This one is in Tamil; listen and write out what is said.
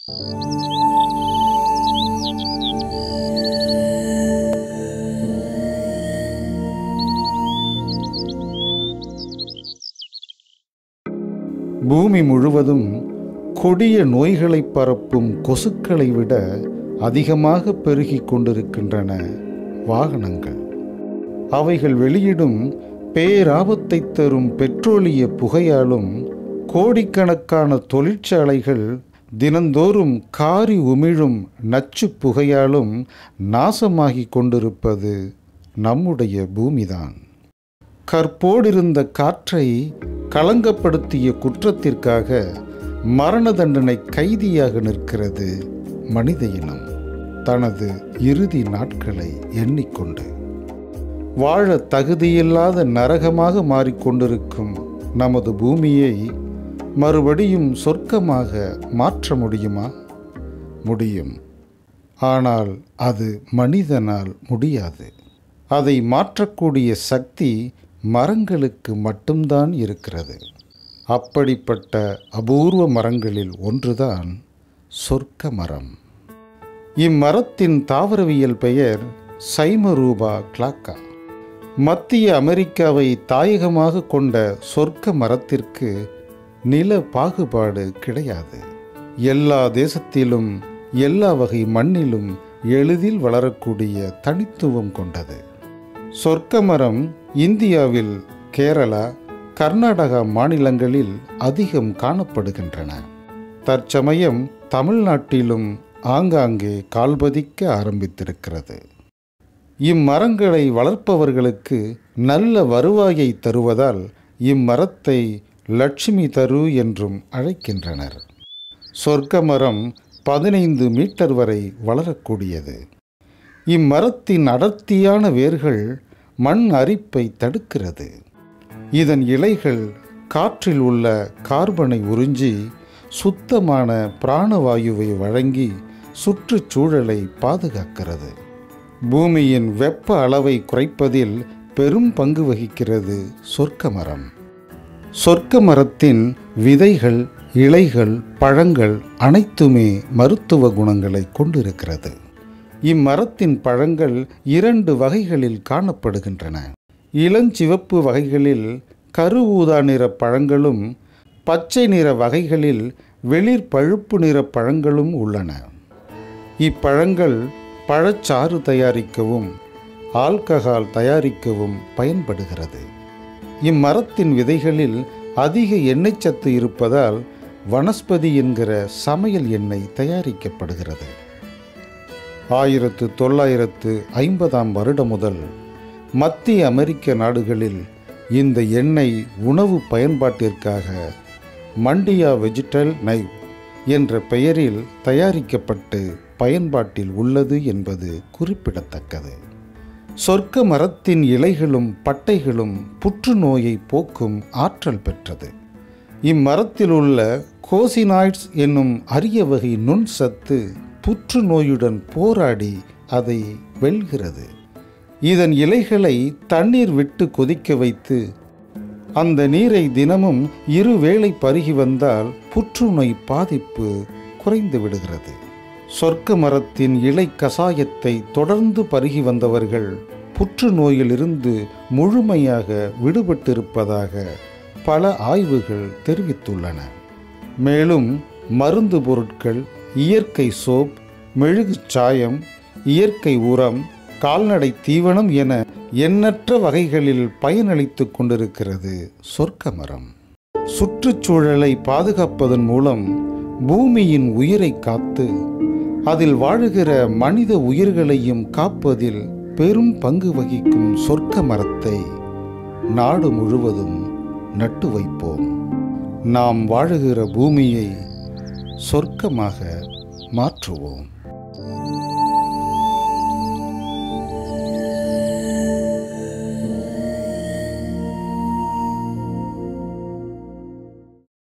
பூமி முழுவதும் கொடிய நோய்களை பரப்பும் கொசுக்களை விட அதிகமாக பெருகிக் கொண்டிருக்கின்றன வாகனங்கள் அவைகள் வெளியிடும் பேராபத்தை தரும் பெட்ரோலிய புகையாலும் கோடிக்கணக்கான தொழிற்சாலைகள் தினந்தோறும் காரி உமிழும் நச்சு புகையாலும் நாசமாகிக் கொண்டிருப்பது நம்முடைய பூமிதான் கற்போடிருந்த காற்றை களங்கப்படுத்திய குற்றத்திற்காக மரண தண்டனை கைதியாக நிற்கிறது மனித இனம் தனது இறுதி நாட்களை எண்ணிக்கொண்டு வாழ தகுதியில்லாத நரகமாக மாறிக்கொண்டிருக்கும் நமது பூமியை மறுபடியும் சொர்க்கமாக மாற்ற முடியுமா முடியும் ஆனால் அது மனிதனால் முடியாது அதை மாற்றக்கூடிய சக்தி மரங்களுக்கு மட்டும்தான் இருக்கிறது அப்படிப்பட்ட அபூர்வ மரங்களில் ஒன்றுதான் சொர்க்க மரம் இம்மரத்தின் தாவரவியல் பெயர் சைமரூபா கிளாக்கா மத்திய அமெரிக்காவை தாயகமாக கொண்ட சொர்க்க மரத்திற்கு நில பாகுபாடு கிடையாது எல்லா தேசத்திலும் எல்லா வகை மண்ணிலும் எளிதில் வளரக்கூடிய தனித்துவம் கொண்டது சொர்க்க மரம் இந்தியாவில் கேரளா கர்நாடகா மாநிலங்களில் அதிகம் காணப்படுகின்றன தற்சமயம் தமிழ்நாட்டிலும் ஆங்காங்கே கால்பதிக்க ஆரம்பித்திருக்கிறது இம்மரங்களை வளர்ப்பவர்களுக்கு நல்ல வருவாயை தருவதால் இம்மரத்தை லட்சுமி தரு என்றும் அழைக்கின்றனர் சொர்க்க மரம் பதினைந்து மீட்டர் வரை வளரக்கூடியது இம்மரத்தின் அடர்த்தியான வேர்கள் மண் அரிப்பை தடுக்கிறது இதன் இலைகள் காற்றில் உள்ள கார்பனை உறிஞ்சி சுத்தமான பிராணவாயுவை வழங்கி சுற்றுச்சூழலை பாதுகாக்கிறது பூமியின் வெப்ப அளவை குறைப்பதில் பெரும் பங்கு வகிக்கிறது சொர்க்க மரம் சொர்க்க மரத்தின் விதைகள் இலைகள் பழங்கள் அனைத்துமே மருத்துவ குணங்களை கொண்டிருக்கிறது இம்மரத்தின் பழங்கள் இரண்டு வகைகளில் காணப்படுகின்றன இளஞ்சிவப்பு வகைகளில் கரு ஊதா நிற பழங்களும் பச்சை நிற வகைகளில் வெளிர் பழுப்பு நிற பழங்களும் உள்ளன இப்பழங்கள் பழச்சாறு தயாரிக்கவும் ஆல்கஹால் தயாரிக்கவும் பயன்படுகிறது இம்மரத்தின் விதைகளில் அதிக எண்ணெய் சத்து இருப்பதால் வனஸ்பதி என்கிற சமையல் எண்ணெய் தயாரிக்கப்படுகிறது ஆயிரத்து தொள்ளாயிரத்து ஐம்பதாம் வருடம் முதல் மத்திய அமெரிக்க நாடுகளில் இந்த எண்ணெய் உணவு பயன்பாட்டிற்காக மண்டியா வெஜிடல் நைவ் என்ற பெயரில் தயாரிக்கப்பட்டு பயன்பாட்டில் உள்ளது என்பது குறிப்பிடத்தக்கது சொர்க்க மரத்தின் இலைகளும் பட்டைகளும் புற்றுநோயை போக்கும் ஆற்றல் பெற்றது இம்மரத்தில் உள்ள கோசினாய்ட்ஸ் என்னும் அரிய வகை நுண் சத்து புற்றுநோயுடன் போராடி அதை வெல்கிறது இதன் இலைகளை தண்ணீர் விட்டு கொதிக்க வைத்து அந்த நீரை தினமும் இருவேளை பருகி வந்தால் புற்றுநோய் பாதிப்பு குறைந்து விடுகிறது சொர்க்க மரத்தின் இலை கசாயத்தை தொடர்ந்து பருகி வந்தவர்கள் புற்றுநோயிலிருந்து முழுமையாக விடுபட்டிருப்பதாக பல ஆய்வுகள் தெரிவித்துள்ளன மேலும் மருந்து பொருட்கள் இயற்கை சோப் மெழுகு சாயம் இயற்கை உரம் கால்நடை தீவனம் என எண்ணற்ற வகைகளில் பயனளித்து கொண்டிருக்கிறது சொர்க்க மரம் சுற்றுச்சூழலை பாதுகாப்பதன் மூலம் பூமியின் உயிரை காத்து அதில் வாழுகிற மனித உயிர்களையும் காப்பதில் பெரும் பங்கு வகிக்கும் சொர்க்க மரத்தை நாடு முழுவதும் நட்டு வைப்போம் நாம் வாழுகிற பூமியை சொர்க்கமாக மாற்றுவோம்